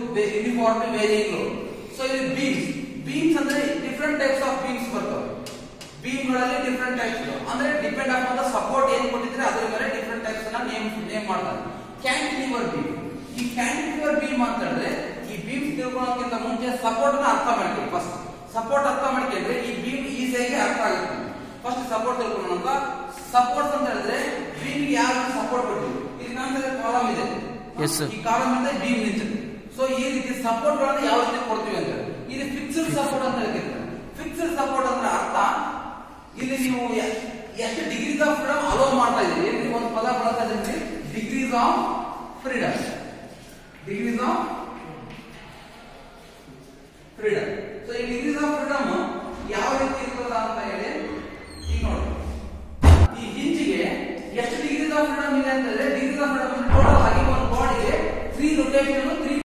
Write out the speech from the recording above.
Uniform varying load so ಇಲ್ಲಿ beams beams ಅಂದ್ರೆ different types of beams ಬರ್ತವೆ beam ಗಳಲ್ಲಿ ಡಿಫ್ರೆಂಟ್ ಟೈಪ್ಸ್ ಅಂದ್ರೆ ಡಿಪೆಂಡ್ ಆನ್ ದ ಸಪೋರ್ಟ್ ಏನ್ ಕೊಟ್ಟಿದ್ರೆ ಅದ್ರ ಮೇಲೆ ಡಿಫ್ರೆಂಟ್ ಟೈಪ್ಸ್ ಅನ್ನ ನೇಮ್ ನೇಮ್ ಮಾಡ್ತಾರೆ ಕ್ಯಾಂಟಿಲಿವರ್ ಬೀಮ್ ಈ ಕ್ಯಾಂಟಿಲಿವರ್ ಬೀಮ್ ಅಂತ ಹೇಳಿದ್ರೆ ಈ ಬೀಮ್ ತಿಳ್ಕೊಳ್ಳೋಕ್ಕಿಂತ ಮುಂಚೆ ಸಪೋರ್ಟ್ ನ ಅರ್ಥ ಮಾಡ್ಕೊಳ್ಳಿ ಫಸ್ಟ್ ಸಪೋರ್ಟ್ ಅರ್ಥ ಮಾಡ್ಕೊಂಡ್ರೆ ಈ ಬೀಮ್ ಈಸಿಯಾಗಿ ಅರ್ಥ ಆಗುತ್ತೆ ಫಸ್ಟ್ ಸಪೋರ್ಟ್ ತಿಳ್ಕೊಳ್ಳೋಣ ಅಂತ ಸಪೋರ್ಟ್ ಅಂತ ಹೇಳಿದ್ರೆ ಬೀಮ್ ಯಾವ ಸಪೋರ್ಟ್ ಕೊಟ್ಟಿವಿ ಇಲ್ಲಿ ಕಾಣ್ತದೆ ಕಾಲಮ್ ಇದೆ Yes, sir. ಈ ಕಾಲಮ್ ಇಂದ ಬೀಮ್ ನಿಂತಿದೆ ಸೊ ಈ ರೀತಿ ಸಪೋರ್ಟ್ ಗಳನ್ನ ಯಾವ ರೀತಿ ಕೊಡ್ತೀವಿ ಅಂತ ಹೇಳಿ ಇದು ಫಿಕ್ಸ್ಡ್ ಸಪೋರ್ಟ್ ಅಂತ ಹೇಳ್ತಿರ್ತಾರೆ ಫಿಕ್ಸ್ಡ್ ಸಪೋರ್ಟ್ ಅಂದ್ರೆ ಅರ್ಥ ಇಲ್ಲಿ ನೀವು ಎ- ಎಷ್ಟು ಡಿಗ್ರೀಸ್ ಆಫ್ ಫ್ರೀಡಮ್ ಅಲೋ ಮಾಡ್ತಾ ಇದ್ದೀರಿ ಇಲ್ಲಿ ಒಂದು ಪದ ಬಳಸ್ತಾ ಇದ್ದೀರಿ degrees of freedom degrees of freedom so ಈ ಡಿಗ್ರೀಸ್ ಆಫ್ ಫ್ರೀಡಮ್ ಯಾವ ರೀತಿ ಇರ್ತದ ಅಂತ ಹೇಳಿ ಈಗ ನೋಡಿ ಈ ಹಿಂಜಿಗೆ ಎಷ್ಟು ಡಿಗ್ರೀಸ್ ಆಫ್ ಫ್ರೀಡಮ್ ಇದೆ ಅಂತಂದ್ರೆ ಡಿಗ್ರೀಸ್ ಆಫ್ ಫ್ರೀಡಮ್ ಟೋಟಲ್ ಆಗಿ ಒಂದು ಬಾಡಿಗೆ ತ್ರೀ ರೊಟೇಷನ್ ತ್ರೀ